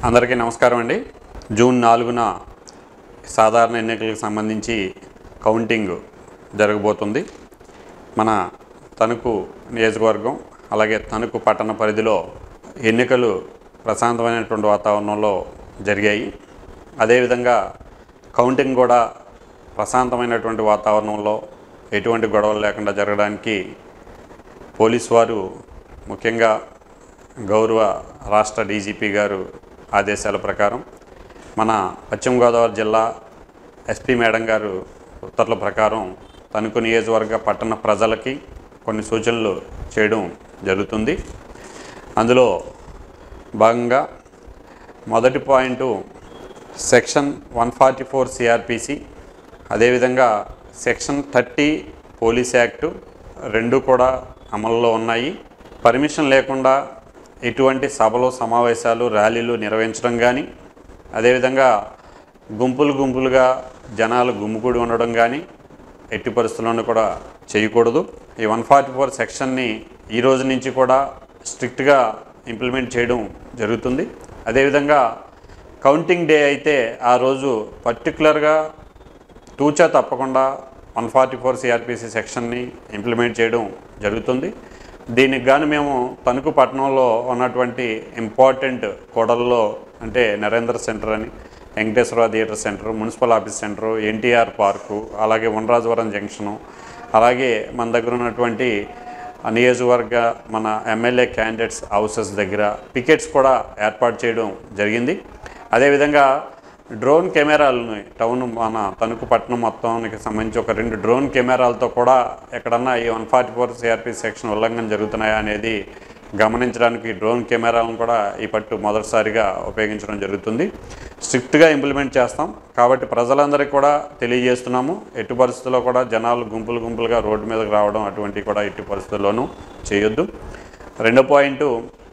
అందరికీ నమస్కారం అండి జూన్ నాలుగున సాధారణ ఎన్నికలకు సంబంధించి కౌంటింగ్ జరగబోతుంది మన తణుకు నియోజకవర్గం అలాగే తణుకు పట్టణ పరిధిలో ఎన్నికలు ప్రశాంతమైనటువంటి వాతావరణంలో జరిగాయి అదేవిధంగా కౌంటింగ్ కూడా ప్రశాంతమైనటువంటి వాతావరణంలో ఎటువంటి గొడవలు లేకుండా జరగడానికి పోలీస్ వారు ముఖ్యంగా గౌరవ రాష్ట్ర డీజీపీ గారు ఆదేశాల ప్రకారం మన పశ్చిమ గోదావరి జిల్లా ఎస్పీ మేడం గారు ఉత్తర్వుల ప్రకారం తణుకు నియోజకవర్గ పట్టణ ప్రజలకి కొన్ని సూచనలు చేయడం జరుగుతుంది అందులో భాగంగా మొదటి point section one forty four CRPC అదేవిధంగా సెక్షన్ థర్టీ పోలీస్ యాక్టు రెండు కూడా అమల్లో ఉన్నాయి పర్మిషన్ లేకుండా ఎటువంటి సభలు సమావేశాలు ర్యాలీలు నిర్వహించడం కానీ అదేవిధంగా గుంపులు గుంపులుగా జనాలు గుమ్ముకూడి ఉండడం కానీ ఎట్టి పరిస్థితుల్లోనూ కూడా చేయకూడదు ఈ వన్ ఫార్టీ ఫోర్ సెక్షన్ని ఈ రోజు నుంచి కూడా స్ట్రిక్ట్గా ఇంప్లిమెంట్ చేయడం జరుగుతుంది అదేవిధంగా కౌంటింగ్ డే అయితే ఆ రోజు పర్టికులర్గా తూచా తప్పకుండా వన్ ఫార్టీ ఫోర్ సిఆర్పిసి సెక్షన్ని ఇంప్లిమెంట్ చేయడం జరుగుతుంది దీనికి గాను మేము తణుకు పట్టణంలో ఉన్నటువంటి ఇంపార్టెంట్ కూడల్లో అంటే నరేంద్ర సెంటర్ అని Venkateswara theatre centre municipal office centre NTR park అలాగే వనరాజవరం జంక్షను అలాగే మన దగ్గర ఉన్నటువంటి ఆ నియోజకవర్గ మన ఎమ్మెల్యే క్యాండిడేట్స్ హౌసెస్ దగ్గర పికెట్స్ కూడా ఏర్పాటు చేయడం జరిగింది అదేవిధంగా డ్రోన్ కెమెరాలని టౌన్ మన తణుకు పట్టణం మొత్తానికి సంబంధించి ఒక రెండు డ్రోన్ కెమెరాలతో కూడా ఎక్కడన్నా ఈ one forty four CRP section ఉల్లంఘన జరుగుతున్నాయా అనేది గమనించడానికి డ్రోన్ కెమెరాలను కూడా ఈ పట్టు మొదటిసారిగా ఉపయోగించడం జరుగుతుంది స్ట్రిక్ట్గా ఇంప్లిమెంట్ చేస్తాం కాబట్టి ప్రజలందరికీ కూడా తెలియజేస్తున్నాము ఎట్టి పరిస్థితుల్లో కూడా జనాలు గుంపులు గుంపులుగా రోడ్డు మీదకి రావడం అటువంటివి కూడా ఎట్టి పరిస్థితుల్లోనూ చేయొద్దు రెండో పాయింట్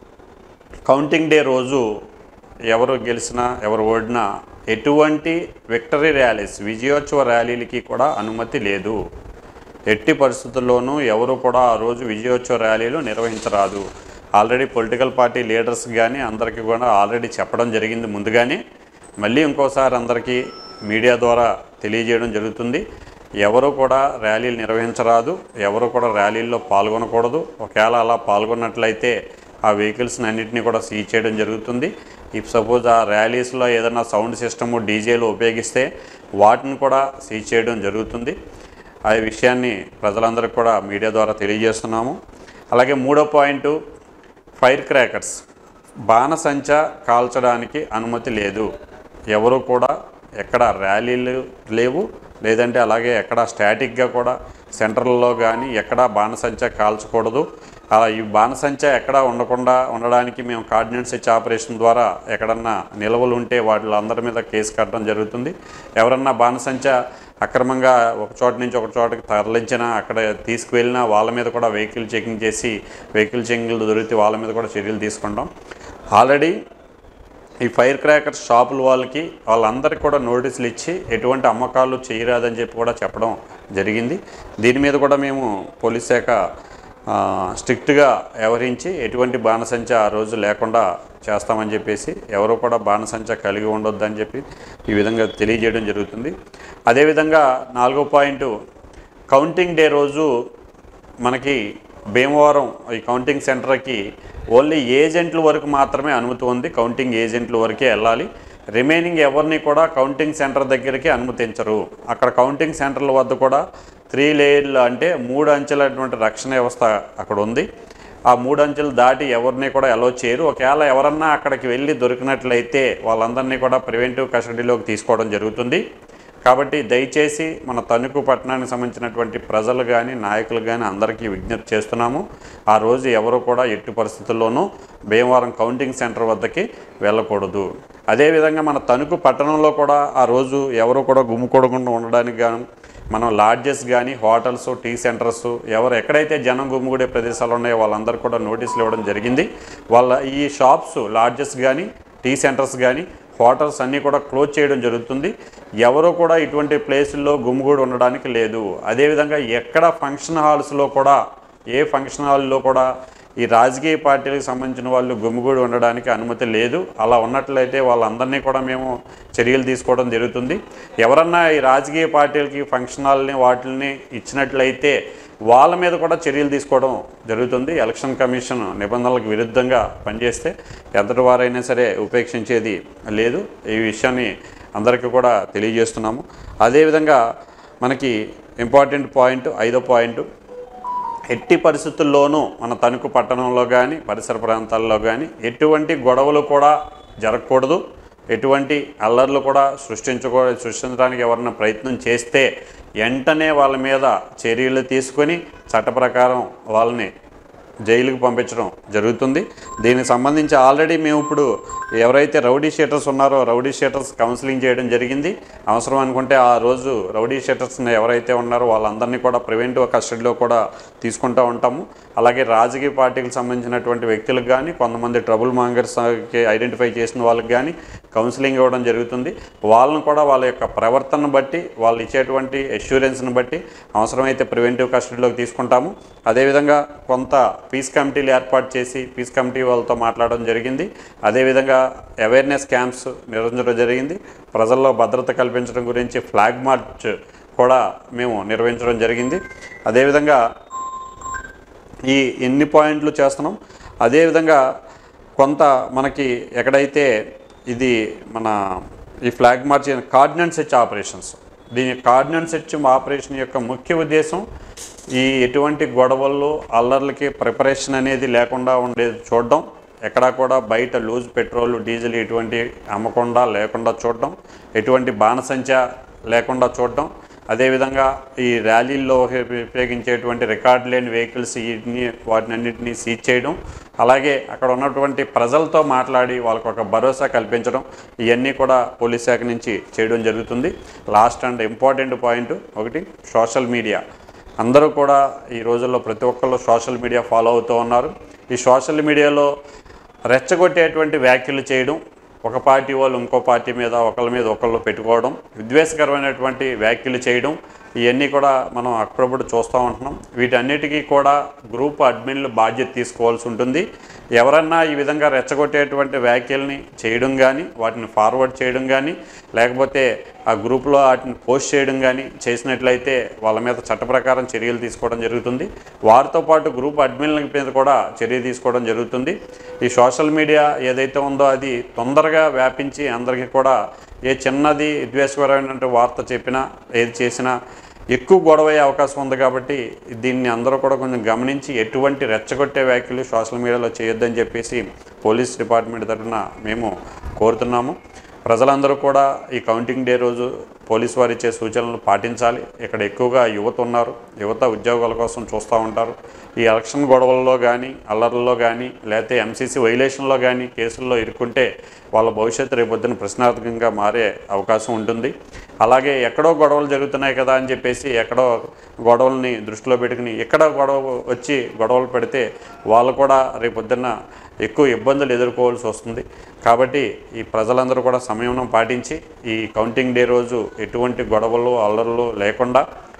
కౌంటింగ్ డే రోజు ఎవరు గెలిచినా ఎవరు ఓడినా ఎటువంటి విక్టరీ ర్యాలీస్ విజయోత్సవ ర్యాలీలకి కూడా అనుమతి లేదు ఎట్టి పరిస్థితుల్లోనూ ఎవరు కూడా ఆ రోజు విజయోత్సవ ర్యాలీలు నిర్వహించరాదు ఆల్రెడీ పొలిటికల్ పార్టీ లీడర్స్ కానీ అందరికీ కూడా ఆల్రెడీ చెప్పడం జరిగింది ముందుగానే మళ్ళీ ఇంకోసారి అందరికీ మీడియా ద్వారా తెలియజేయడం జరుగుతుంది ఎవరు కూడా ర్యాలీలు నిర్వహించరాదు ఎవరు కూడా ర్యాలీల్లో పాల్గొనకూడదు ఒకవేళ అలా పాల్గొన్నట్లయితే ఆ వెహికల్స్ని అన్నింటినీ కూడా సీజ్ చేయడం జరుగుతుంది ఇఫ్ సపోజ్ ఆ ర్యాలీస్లో ఏదైనా సౌండ్ సిస్టము డీజేలు ఉపయోగిస్తే వాటిని కూడా సీజ్ చేయడం జరుగుతుంది ఆ విషయాన్ని ప్రజలందరికీ కూడా మీడియా ద్వారా తెలియజేస్తున్నాము అలాగే మూడో పాయింట్ ఫైర్ క్రాకర్స్ బాణసంచ కాల్చడానికి అనుమతి లేదు ఎవరు కూడా ఎక్కడ ర్యాలీలు లేవు లేదంటే అలాగే ఎక్కడ స్టాటిక్గా కూడా సెంటర్లలో కానీ ఎక్కడ బాణసంచ కాల్చకూడదు అలా ఈ బాణసంచ ఎక్కడ ఉండకుండా ఉండడానికి మేము కార్డినెన్స్ ఇచ్చే ఆపరేషన్ ద్వారా ఎక్కడన్నా నిల్వలు ఉంటే వాళ్ళందరి మీద కేసు కట్టడం జరుగుతుంది ఎవరన్నా బాణసంచ అక్రమంగా ఒక చోట నుంచి ఒక చోటకి తరలించినా అక్కడ తీసుకువెళ్ళినా వాళ్ళ మీద కూడా వెహికల్ చెకింగ్ చేసి వెహికల్ చెకింగ్లు దొరికితే వాళ్ళ మీద కూడా చర్యలు తీసుకుంటాం ఆల్రెడీ ఈ ఫైర్ క్రాకర్ షాపుల వాళ్ళకి వాళ్ళందరికీ కూడా నోటీసులు ఇచ్చి ఎటువంటి అమ్మకాలు చేయరాదని చెప్పి కూడా చెప్పడం జరిగింది దీని మీద కూడా మేము పోలీస్ శాఖ ఆ, స్ట్రిక్ట్గా వ్యవహరించి ఎటువంటి బాణసంచ ఆ రోజు లేకుండా చేస్తామని చెప్పేసి ఎవరు కూడా బాణసంచ కలిగి ఉండొద్దని చెప్పి ఈ విధంగా తెలియజేయడం జరుగుతుంది అదేవిధంగా నాలుగో పాయింట్ కౌంటింగ్ డే రోజు మనకి భీమవరం ఈ కౌంటింగ్ సెంటర్కి ఓన్లీ ఏజెంట్ల వరకు మాత్రమే అనుమతి ఉంది కౌంటింగ్ ఏజెంట్ల వరకే వెళ్ళాలి రిమైనింగ్ ఎవరిని కూడా కౌంటింగ్ సెంటర్ దగ్గరికి అనుమతించరు అక్కడ కౌంటింగ్ సెంటర్ల వద్ద కూడా త్రీ లేయర్లు అంటే మూడు అంచెలటువంటి రక్షణ వ్యవస్థ అక్కడ ఉంది ఆ మూడు అంచెలు దాటి ఎవరిని కూడా అలో చేయరు ఒకవేళ ఎవరన్నా అక్కడికి వెళ్ళి దొరికినట్లయితే వాళ్ళందరినీ కూడా ప్రివెంటివ్ కస్టడీలోకి తీసుకోవడం జరుగుతుంది కాబట్టి దయచేసి మన తణుకు పట్టణానికి సంబంధించినటువంటి ప్రజలు కానీ నాయకులు కానీ అందరికీ విజ్ఞప్తి చేస్తున్నాము ఆ రోజు ఎవరు కూడా ఎట్టి పరిస్థితుల్లోనూ భీమవరం కౌంటింగ్ సెంటర్ వద్దకి వెళ్ళకూడదు అదేవిధంగా మన తణుకు పట్టణంలో కూడా ఆ రోజు ఎవరు కూడా గుమ్ముకూడకుండా ఉండడానికి గాను మనం లాడ్జెస్ కానీ హోటల్స్ టీ సెంటర్స్ ఎవరు ఎక్కడైతే జనం గుమ్ముగూడే ప్రదేశాలు ఉన్నాయో వాళ్ళందరూ కూడా నోటీసులు ఇవ్వడం జరిగింది వాళ్ళ ఈ షాప్స్ లాడ్జెస్ కానీ టీ సెంటర్స్ కానీ హోటల్స్ అన్నీ కూడా క్లోజ్ చేయడం జరుగుతుంది ఎవరు కూడా ఇటువంటి ప్లేసుల్లో గుమ్ముగూడి ఉండడానికి లేదు అదేవిధంగా ఎక్కడ ఫంక్షన్ హాల్స్లో కూడా ఏ ఫంక్షన్ హాల్లో కూడా ఈ రాజకీయ పార్టీలకు సంబంధించిన వాళ్ళు గుమిగూడి ఉండడానికి అనుమతి లేదు అలా ఉన్నట్లయితే వాళ్ళందరినీ కూడా మేము చర్యలు తీసుకోవడం జరుగుతుంది ఎవరన్నా ఈ రాజకీయ పార్టీలకి ఫంక్షన్ హాల్ని వాటిని ఇచ్చినట్లయితే వాళ్ళ మీద కూడా చర్యలు తీసుకోవడం జరుగుతుంది ఎలక్షన్ కమిషన్ నిబంధనలకు విరుద్ధంగా పనిచేస్తే ఎంతటి వారైనా సరే ఉపేక్షించేది లేదు ఈ విషయాన్ని అందరికీ కూడా తెలియజేస్తున్నాము అదేవిధంగా మనకి ఇంపార్టెంట్ పాయింట్ ఐదో పాయింట్ ఎట్టి పరిస్థితుల్లోనూ మన తణుకు పట్టణంలో కానీ పరిసర ప్రాంతాల్లో కానీ ఎటువంటి గొడవలు కూడా జరగకూడదు ఎటువంటి అల్లర్లు కూడా సృష్టించకూ సృష్టించడానికి ఎవరైనా ప్రయత్నం చేస్తే వెంటనే వాళ్ళ మీద చర్యలు తీసుకొని చట్ట ప్రకారం వాళ్ళని జైలుకు పంపించడం జరుగుతుంది దీనికి సంబంధించి ఆల్రెడీ మేము ఇప్పుడు ఎవరైతే రౌడీ షీటర్స్ ఉన్నారో రౌడీ షీటర్స్ కౌన్సిలింగ్ చేయడం జరిగింది అవసరం అనుకుంటే ఆ రోజు రౌడీ షీటర్స్ని ఎవరైతే ఉన్నారో వాళ్ళందరినీ కూడా ప్రివెంటివ్ కస్టడీలో కూడా తీసుకుంటూ ఉంటాము అలాగే రాజకీయ పార్టీకి సంబంధించినటువంటి వ్యక్తులకు కానీ కొంతమంది ట్రబుల్ మాంగర్స్కి ఐడెంటిఫై చేసిన వాళ్ళకి కానీ కౌన్సిలింగ్ ఇవ్వడం జరుగుతుంది వాళ్ళను కూడా వాళ్ళ యొక్క ప్రవర్తనను బట్టి వాళ్ళు ఇచ్చేటువంటి అష్యూరెన్స్ని బట్టి అవసరమైతే ప్రివెంటివ్ కస్టడీలోకి తీసుకుంటాము అదేవిధంగా కొంత పీస్ కమిటీలు ఏర్పాటు చేసి పీస్ కమిటీ వాళ్ళతో మాట్లాడడం జరిగింది అదేవిధంగా అవేర్నెస్ క్యాంప్స్ నిర్వహించడం జరిగింది ప్రజల్లో భద్రత కల్పించడం గురించి ఫ్లాగ్ మార్చ్ కూడా మేము నిర్వహించడం జరిగింది అదేవిధంగా ఈ ఎన్ని పాయింట్లు చేస్తున్నాం అదేవిధంగా కొంత మనకి ఎక్కడైతే ఇది మన ఈ ఫ్లాగ్ మార్చ్ కార్డినెన్స్ సెచ్ ఆపరేషన్స్ దీని కార్డినెన్స్ సెచ్ ఆపరేషన్ యొక్క ముఖ్య ఉద్దేశం ఈ ఎటువంటి గొడవల్లో అల్లర్లకి ప్రిపరేషన్ అనేది లేకుండా ఉండేది చూడడం ఎక్కడా కూడా బయట లూజ్ పెట్రోల్ డీజిల్ ఇటువంటి అమ్మకుండా లేకుండా చూడడం ఎటువంటి బాణసంచ లేకుండా చూడడం అదేవిధంగా ఈ ర్యాలీల్లో ఉపయోగించేటువంటి రికార్డ్ లేని వెహికల్స్ వీటిని వాటినన్నింటినీ సీజ్ చేయడం అలాగే అక్కడ ఉన్నటువంటి ప్రజలతో మాట్లాడి వాళ్ళకు ఒక భరోసా కల్పించడం ఇవన్నీ కూడా పోలీస్ శాఖ నుంచి చేయడం జరుగుతుంది లాస్ట్ అండ్ ఇంపార్టెంట్ పాయింట్ ఒకటి సోషల్ మీడియా అందరూ కూడా ఈ రోజుల్లో ప్రతి ఒక్కళ్ళు సోషల్ మీడియా ఫాలో అవుతూ ఉన్నారు ఈ సోషల్ మీడియాలో రెచ్చగొట్టేటువంటి వ్యాఖ్యలు చేయడం ఒక పార్టీ వాళ్ళు ఇంకో పార్టీ మీద ఒకళ్ళ మీద ఒకళ్ళు పెట్టుకోవడం విద్వేషకరమైనటువంటి వ్యాఖ్యలు చేయడం ఇవన్నీ కూడా మనం అప్పుడప్పుడు చూస్తూ ఉంటున్నాం వీటన్నిటికీ కూడా గ్రూప్ అడ్మిన్లు బాధ్యత తీసుకోవాల్సి ఉంటుంది ఎవరన్నా ఈ విధంగా రెచ్చగొట్టేటువంటి వ్యాఖ్యల్ని చేయడం కానీ వాటిని ఫార్వర్డ్ చేయడం కానీ లేకపోతే ఆ గ్రూప్లో వాటిని పోస్ట్ చేయడం కానీ చేసినట్లయితే వాళ్ళ మీద చట్ట ప్రకారం చర్యలు తీసుకోవడం జరుగుతుంది వారితో పాటు గ్రూప్ అడ్మిన్ల మీద కూడా చర్య తీసుకోవడం జరుగుతుంది ఈ సోషల్ మీడియా ఏదైతే ఉందో అది తొందరగా వ్యాపించి అందరికీ కూడా ఏ చిన్నది విద్వేషకరమైన వార్త చెప్పినా ఏది చేసినా ఎక్కువ గొడవ అయ్యే అవకాశం ఉంది కాబట్టి దీన్ని అందరూ కూడా కొంచెం గమనించి ఎటువంటి రెచ్చగొట్టే వ్యాఖ్యలు సోషల్ మీడియాలో చేయొద్దని చెప్పేసి పోలీస్ డిపార్ట్మెంట్ తరఫున మేము కోరుతున్నాము ప్రజలందరూ కూడా ఈ కౌంటింగ్ డే రోజు పోలీసు వారు ఇచ్చే సూచనలు పాటించాలి ఇక్కడ ఎక్కువగా యువత ఉన్నారు యువత ఉద్యోగాల కోసం చూస్తూ ఉంటారు ఈ ఎలక్షన్ గొడవల్లో కానీ అల్లర్లలో కానీ లేకపోతే ఎంసీసీ వైలేషన్లో కానీ కేసుల్లో ఇరుక్కుంటే వాళ్ళ భవిష్యత్తు రేపొద్దున ప్రశ్నార్థకంగా మారే అవకాశం ఉంటుంది అలాగే ఎక్కడో గొడవలు జరుగుతున్నాయి కదా అని చెప్పేసి ఎక్కడో గొడవల్ని దృష్టిలో పెట్టుకుని ఎక్కడ గొడవ వచ్చి గొడవలు పెడితే వాళ్ళు కూడా రేపొద్దున ఎక్కువ ఇబ్బందులు ఎదుర్కోవాల్సి వస్తుంది కాబట్టి ఈ ప్రజలందరూ కూడా సంయమనం పాటించి ఈ కౌంటింగ్ డే రోజు ఎటువంటి గొడవలు అల్లర్లు లేకుండా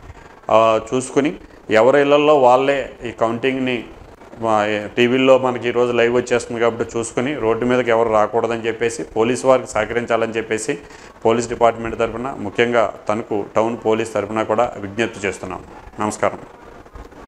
ఆ, చూసుకుని ఎవరి ఇళ్లలో వాళ్ళే ఈ కౌంటింగ్ని మా టీవీల్లో మనకి ఈరోజు లైవ్ వచ్చేస్తుంది కాబట్టి చూసుకుని రోడ్డు మీదకి ఎవరు రాకూడదని చెప్పేసి పోలీస్ వారికి సహకరించాలని చెప్పేసి పోలీస్ డిపార్ట్మెంట్ తరఫున ముఖ్యంగా తణుకు టౌన్ పోలీస్ తరఫున కూడా విజ్ఞప్తి చేస్తున్నాం నమస్కారం